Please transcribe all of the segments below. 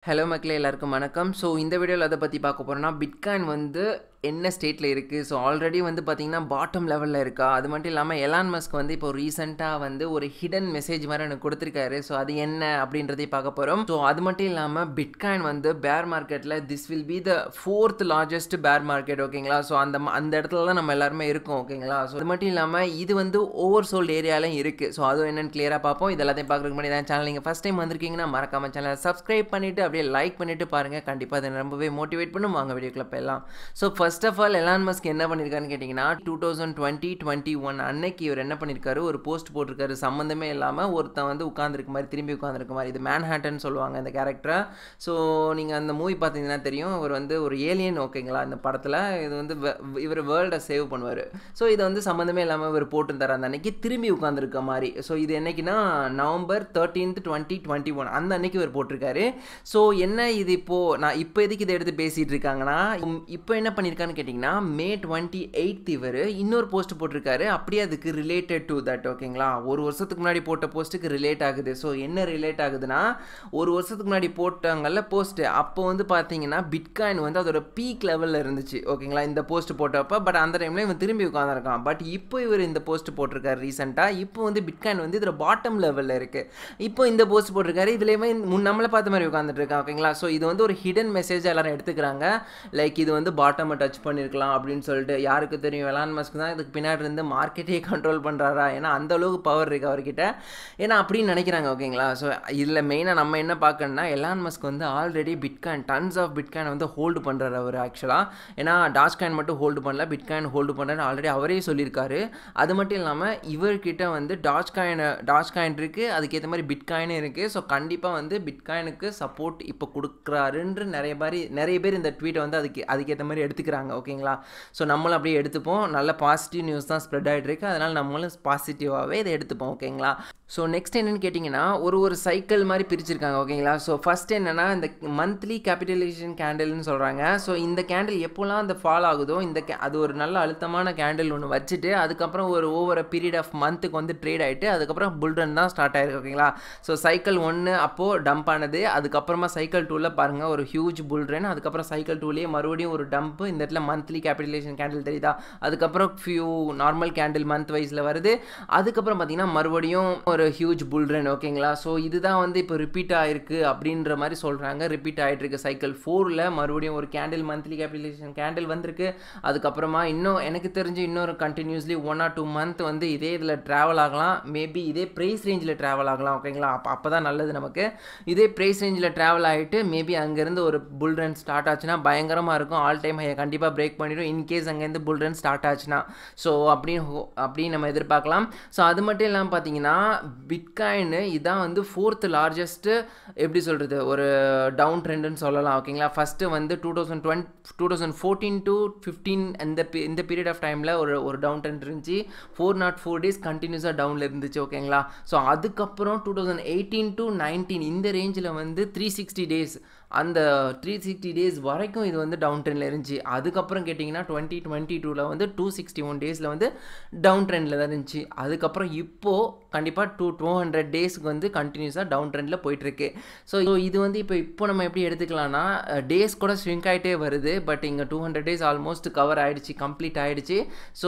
hello மக்களே எல்லாருக்கும் வணக்கம் ஸோ இந்த வீடியோவில் அதை பற்றி பார்க்க போகிறோன்னா பிட்காயின் வந்து என்ன ஸ்டேட்டில் இருக்குது ஸோ ஆல்ரெடி வந்து பார்த்திங்கன்னா பாட்டம் லெவலில் இருக்கா அது மட்டும் இல்லாமல் எலான் மஸ்க் வந்து இப்போ ரீசெண்டாக வந்து ஒரு ஹிடன் மெசேஜ் மாதிரி எனக்கு கொடுத்துருக்காரு ஸோ அது என்ன அப்படின்றதையும் பார்க்க போகிறோம் ஸோ அது மட்டும் இல்லாமல் பிட்காயின் வந்து பேர் மார்க்கெட்டில் this will be the fourth largest bear market ஓகேங்களா ஸோ அந்த அந்த இடத்துல தான் நம்ம எல்லாருமே இருக்கோம் ஓகேங்களா ஸோ அது மட்டும் இல்லாமல் இது வந்து ஓவர் சோல்டு ஏரியாலையும் இருக்குது ஸோ அதுவும் என்னென்னு கிளியராக பார்ப்போம் இது எல்லாத்தையும் பார்க்குறதுக்கு முன்னாடி தான் சேனல் நீங்கள் ஃபஸ்ட் டைம் வந்திருக்கீங்கன்னா மறக்காம சேனலை சப்ஸ்கிரைப் பண்ணிவிட்டு அப்படியே லைக் பண்ணிவிட்டு பாருங்கள் கண்டிப்பாக அதை ரொம்பவே மோட்டிவேட் பண்ணும் வாங்க வீடியோக்குள்ள போயிடலாம் so first of all Elon Musk என்ன பண்ணியிருக்காருன்னு கேட்டிங்கன்னா two thousand twenty twenty one அன்னைக்கு இவர் என்ன பண்ணியிருக்காரு ஒரு போஸ்ட் போட்டிருக்காரு சம்மந்தமே இல்லாமல் ஒருத்தன் வந்து உட்காந்துருக்க மாதிரி திரும்பி உட்காந்துருக்க மாதிரி இது மேன்ஹேட்டன் சொல்லுவாங்க இந்த கேரக்டரை ஸோ நீங்கள் அந்த மூவி பார்த்தீங்கன்னா தெரியும் இவர் வந்து ஒரு ஏலியன் ஓகேங்களா இந்த படத்தில் இது வந்து இவர் வேர்ல்டை சேவ் பண்ணுவார் ஸோ இதை வந்து சம்மந்தமே இல்லாமல் இவர் போட்டுருந்தார் அந்த அன்னைக்கு திரும்பி உட்காந்துருக்க மாதிரி ஸோ இது என்னைக்குன்னா November thirteenth twenty twenty one அந்த அன்னைக்கு இவர் போட்டிருக்காரு ஸோ என்ன இது இப்போது நான் இப்போ எதுக்கு இதை எடுத்து பேசிகிட்டு இருக்காங்கன்னா இப்போ என்ன பண்ணியிருக்கான்னு கேட்டிங்கன்னா மே டுவெண்ட்டி எயித் இவர் இன்னொரு போஸ்ட் போட்டிருக்காரு அப்படியே அதுக்கு ரிலேட்டட் டு தட் ஓகேங்களா ஒரு வருஷத்துக்கு முன்னாடி போட்ட போஸ்ட்டுக்கு ரிலேட் ஆகுது ஸோ என்ன ரிலேட் ஆகுதுன்னா ஒரு வருஷத்துக்கு முன்னாடி போட்டாங்கல்ல போஸ்ட்டு அப்போ வந்து பார்த்தீங்கன்னா பிட்காயின் வந்து அதோட பீக் லெவலில் இருந்துச்சு ஓகேங்களா இந்த போஸ்ட் போட்டப்போ பட் அந்த டைமில் இவன் திரும்பி உட்காந்துருக்கான் பட் இப்போ இவர் இந்த போஸ்ட் போட்டிருக்காரு ரீசெண்டாக இப்போ வந்து பிட்காயின் வந்து இதில் பாட்டம் லெவலில் இருக்குது இப்போ இந்த போஸ்ட் போட்டிருக்காரு இதுலேயுமே முன் நம்மளை பார்த்த மாதிரி உட்காந்துட்டு இருக்கான் ஓகேங்களா ஸோ இது வந்து ஒரு ஹிடன் மெசேஜ் எல்லாரும் எடுத்துக்கிறாங்க லைக் இது வந்து பாட்டமை டச் பண்ணியிருக்கலாம் அப்படின்னு சொல்லிட்டு யாருக்கு தெரியும் எலான் மஸ்க் தான் இதுக்கு பின்னாடி இருந்து மார்க்கெட்டே கண்ட்ரோல் பண்ணுறாரா ஏன்னா அந்த அளவுக்கு பவர் இருக்குது அவர்கிட்ட ஏன்னா அப்படின்னு நினைக்கிறாங்க ஓகேங்களா ஸோ இதில் மெயினாக நம்ம என்ன பார்க்கணும்னா எலான் மஸ்க் வந்து already bitcoin tons of bitcoin வந்து ஹோல்டு பண்ணுறாரு அவர் ஆக்சுவலாக ஏன்னா டாச் காயின் மட்டும் ஹோல்டு பண்ணல பிட்காயின் ஹோல்டு பண்ணுறாரு ஆல்ரெடி அவரே சொல்லியிருக்காரு அது மட்டும் இல்லாமல் இவர்கிட்ட வந்து டாச் காயின் டாச் காயின் இருக்குது அதுக்கேற்ற மாதிரி பிட்காயினும் இருக்குது ஸோ கண்டிப்பாக வந்து பிட்காயினுக்கு சப்போர்ட் இப்போ கொடுக்குறாருன்ற நிறைய பேர் நிறைய பேர் இந்த ட்வீட்டை வந்து அதுக்கு அதுக்கேற்ற மாதிரி எடுத்துக்கிறாங்க ஓகேங்களா ஸோ நம்மளும் அப்படியே எடுத்துப்போம் நல்ல பாசிட்டிவ் நியூஸ் தான் ஸ்ப்ரெட் ஆகிட்டு இருக்கு அதனால் நம்மளும் பாசிட்டிவாகவே இதை எடுத்துப்போம் ஓகேங்களா ஸோ நெக்ஸ்ட் என்னென்னு கேட்டிங்கன்னா ஒரு ஒரு சைக்கிள் மாதிரி பிரிச்சிருக்காங்க ஓகேங்களா ஸோ ஃபஸ்ட் என்னென்னா இந்த மந்த்லி கேபிட்டலைசேஷன் கேண்டில்னு சொல்கிறாங்க ஸோ இந்த கேண்டில் எப்போல்லாம் அந்த ஃபால் ஆகுதோ இந்த அது ஒரு நல்ல அழுத்தமான கேண்டில் ஒன்று வச்சுட்டு அதுக்கப்புறம் ஒரு ஓவர் பீரியட் ஆஃப் மந்த்துக்கு வந்து ட்ரேட் ஆகிட்டு அதுக்கப்புறம் புல்ரன் தான் ஸ்டார்ட் ஆயிருக்கு ஓகேங்களா ஸோ சைக்கிள் ஒன்று அப்போது டம்ப் ஆனது அதுக்கப்புறமா சைக்கிள் டூவில் பாருங்கள் ஒரு ஹியூஜ் புல்ரன் அதுக்கப்புறம் சைக்கிள் டூலேயே மறுபடியும் ஒரு டம்ப்பு இந்த இடத்துல மந்த்லி கேபிட்டலைசேஷன் கேண்டில் தெரியுதா அதுக்கப்புறம் ஃபியூ நார்மல் கேண்டில் மந்த் வைஸில் வருது அதுக்கப்புறம் பார்த்திங்கன்னா மறுபடியும் ஒரு ஹியூஜ் புல்ரன் ஓகேங்களா ஸோ இதுதான் வந்து இப்போ ரிப்பீட் ஆகிருக்கு அப்படின்ற மாதிரி சொல்கிறாங்க ரிப்பீட் ஆகிட்டு இருக்கு சைக்கிள் ஃபோரில் மறுபடியும் ஒரு கேண்டில் மந்த்லி கேபிட்டலைசேஷன் கேண்டில் வந்திருக்கு அதுக்கப்புறமா இன்னும் எனக்கு தெரிஞ்சு இன்னொரு continuously one or two month வந்து இதே இதில் ட்ராவல் ஆகலாம் மேபி இதே ப்ரைஸ் ரேஞ்சில் ட்ராவல் ஆகலாம் ஓகேங்களா அப்போ அப்போ தான் நல்லது நமக்கு இதே ப்ரைஸ் ரேஞ்சில் ட்ராவல் ஆகிட்டு மேபி அங்கேருந்து ஒரு புல் ரன் ஸ்டார்ட் ஆச்சுன்னா பயங்கரமாக இருக்கும் ஆல் டைம் ஹையை கண்டிப்பாக பிரேக் பண்ணிடும் இன்கேஸ் அங்கேருந்து புல் ரன் ஸ்டார்ட் ஆச்சுன்னா ஸோ அப்படின்னு அப்படின்னு நம்ம எதிர்பார்க்கலாம் ஸோ அது மட்டும் இல்லாமல் பார்த்தீங்கன்னா பிட்காயின் இதான் வந்து ஃபோர்த் லார்ஜஸ்ட்டு எப்படி சொல்கிறது ஒரு டவுன் ட்ரெண்டுன்னு சொல்லலாம் ஓகேங்களா ஃபஸ்ட்டு வந்து two thousand twenty two thousand fourteen to fifteen இந்த இந்த பீரியட் ஆஃப் டைமில் ஒரு ஒரு டவுன் ட்ரெண்ட் இருந்துச்சு ஃபோர் நாட் ஃபோர் டேஸ் கண்டினியூஸாக டவுனில் இருந்துச்சு ஓகேங்களா ஸோ அதுக்கப்புறம் two thousand eighteen to nineteen இந்த ரேஞ்சில் வந்து த்ரீ சிக்ஸ்டி டேஸ் அந்த த்ரீ சிக்ஸ்டி டேஸ் வரைக்கும் இது வந்து டவுன் ட்ரெண்டில் இருந்துச்சு அதுக்கப்புறம் கேட்டிங்கன்னா டுவெண்ட்டி டுவெண்ட்டி டூவில் வந்து டூ சிக்ஸ்டி ஒன் டேஸில் வந்து டவுன் ட்ரெண்டில் தான் இருந்துச்சு அதுக்கப்புறம் இப்போது கண்டிப்பாக டூ டூ ஹண்ட்ரட் டேஸ்க்கு வந்து கண்டினியூஸாக டவுன் ட்ரெண்டில் போயிட்டுருக்கு ஸோ இது வந்து இப்போ இப்போ நம்ம எப்படி எடுத்துக்கலாம்னா டேஸ் கூட ஸ்விங்க் ஆகிட்டே வருது பட் இங்கே two hundred days almost cover ஆகிடுச்சு கம்ப்ளீட் ஆகிடுச்சு so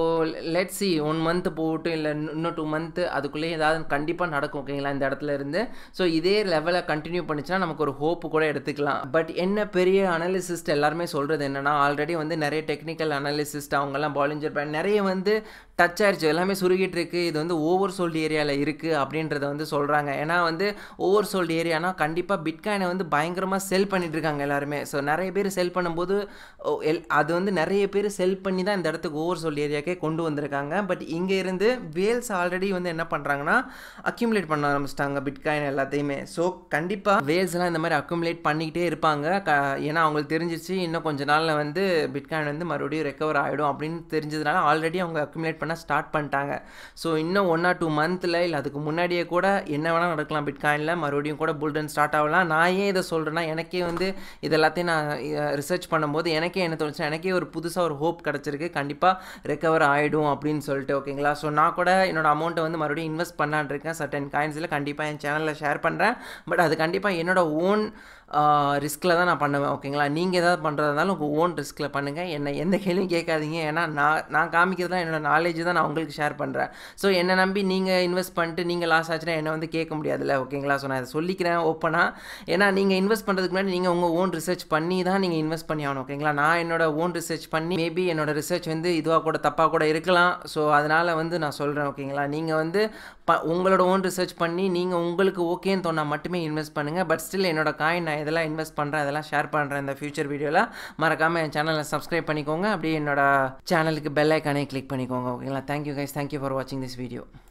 let see one month போகட்டும் இல்லை இன்னும் டூ மந்த்து அதுக்குள்ளேயே ஏதாவது கண்டிப்பாக நடக்கும் ஓகேங்களா இந்த இடத்துல இருந்து ஸோ இதே லெவலை கண்டினியூ பண்ணிச்சுன்னா நமக்கு ஒரு ஹோப்பு கூட எடுத்துக்கலாம் பட் என்ன பெரிய அனாலிசிஸ்ட் எல்லாருமே சொல்கிறது என்னென்னா ஆல்ரெடி வந்து நிறைய டெக்னிக்கல் அனாலிசிஸ்ட் அவங்கெல்லாம் பாலிஞ்சர் பேண்ட் நிறைய வந்து டச் ஆயிடுச்சு எல்லாமே சுருகிட்டு இருக்குது இது வந்து ஓவர் சோல்டு ஏரியாவில் இருக்குது அப்படின்றத வந்து சொல்கிறாங்க ஏன்னா வந்து ஓவர் சோல்டு ஏரியானா கண்டிப்பாக பிட்காயினை வந்து பயங்கரமாக செல் பண்ணிட்டு இருக்காங்க எல்லாருமே ஸோ நிறைய பேர் செல் பண்ணும்போது எல் அது வந்து நிறைய பேர் செல் பண்ணி தான் இந்த இடத்துக்கு ஓவர் சோல்டு ஏரியாக்கே கொண்டு வந்திருக்காங்க பட் இங்கே இருந்து வேல்ஸ் ஆல்ரெடி வந்து என்ன பண்ணுறாங்கன்னா அக்யூமுலேட் பண்ண ஆரம்பிச்சிட்டாங்க பிட்காயின் எல்லாத்தையுமே ஸோ கண்டிப்பாக வேல்ஸ்லாம் இந்த மாதிரி அக்யூமுலேட் பண்ணிக்கிட்டே இருப்பாங்க க ஏன்னா அவங்களுக்கு தெரிஞ்சிச்சு இன்னும் கொஞ்ச நாளில் வந்து பிட்காயின் வந்து மறுபடியும் ரெக்கவர் ஆகிடும் அப்படின்னு தெரிஞ்சதுனால ஆல்ரெடி அவங்க அக்யூமுலேட் பண்ண ஸ்டார்ட் பண்ணிட்டாங்க ஸோ இன்னும் ஒன் ஆர் டூ மந்தில் இல்லை அதுக்கு முன்னாடியே கூட என்ன வேணால் நடக்கலாம் பிட்காயினில் மறுபடியும் கூட புல்டன் ஸ்டார்ட் ஆகலாம் நான் ஏன் இதை சொல்கிறேன்னா எனக்கே வந்து இது எல்லாத்தையும் நான் ரிசர்ச் பண்ணும்போது எனக்கே என்ன தோணுச்சு எனக்கே ஒரு புதுசாக ஒரு ஹோப் கிடச்சிருக்கு கண்டிப்பாக ரெக்கவர் ஆகிடும் அப்படின்னு சொல்லிட்டு ஓகேங்களா ஸோ நான் கூட என்னோடய அமௌண்ட்டை வந்து மறுபடியும் இன்வெஸ்ட் பண்ணலான் இருக்கேன் சர்டன் காயின்ஸில் கண்டிப்பாக என் சேனலில் ஷேர் பண்ணுறேன் பட் அது கண்டிப்பாக என்னோட ஓன் ரிஸ்கில் தான் நான் பண்ணுவேன் ஓகேங்களா நீங்கள் ஏதாவது பண்ணுறதா இருந்தாலும் உங்கள் ஓன் ரிஸ்கில் பண்ணுங்கள் என்னை எந்த கேள்வியும் கேட்காதீங்க ஏன்னா நான் நான் காமிக்கிறதுலாம் என்னோட நாலேஜ் தான் நான் உங்களுக்கு ஷேர் பண்ணுறேன் ஸோ என்னை நம்பி நீங்கள் இன்வெஸ்ட் பண்ணிட்டு நீங்கள் லாஸ் ஆச்சுன்னா என்னை வந்து கேட்க முடியாதுல்ல ஓகேங்களா ஸோ நான் இதை சொல்லிக்கிறேன் ஓப்பனாக ஏன்னா நீங்கள் இன்வெஸ்ட் பண்ணுறதுக்கு முன்னாடி நீங்கள் உங்கள் ஓன் ரிசர்ச் பண்ணி தான் நீங்கள் இன்வெஸ்ட் பண்ணி ஆகணும் ஓகேங்களா நான் என்னோட ஓன் ரிசர்ச் பண்ணி மேபி என்னோட ரிசர்ச் வந்து இதுவாக கூட தப்பாக கூட இருக்கலாம் ஸோ அதனால் வந்து நான் சொல்கிறேன் ஓகேங்களா நீங்கள் வந்து ப உங்களோட ஓன் ரிசர்ச் பண்ணி நீங்கள் உங்களுக்கு ஓகேன்னு தோணால் மட்டுமே இன்வெஸ்ட் பண்ணுங்கள் பட் ஸ்டில் என்னோட காயின் நான் எதெல்லாம் இன்வெஸ்ட் பண்ணுறேன் அதெல்லாம் ஷேர் பண்ணுறேன் இந்த ஃபியூச்சர் வீடியோவில் மறக்காமல் என் சேனலை சப்ஸ்கிரைப் பண்ணிக்கோங்க அப்படியே என்னோட சேனலுக்கு பெல் ஐக்கானே கிளிக் பண்ணிக்கோங்க ஓகேங்களா தேங்க்யூ கைஸ் தேங்க்யூ ஃபார் வாட்சிங் திஸ் வீடியோ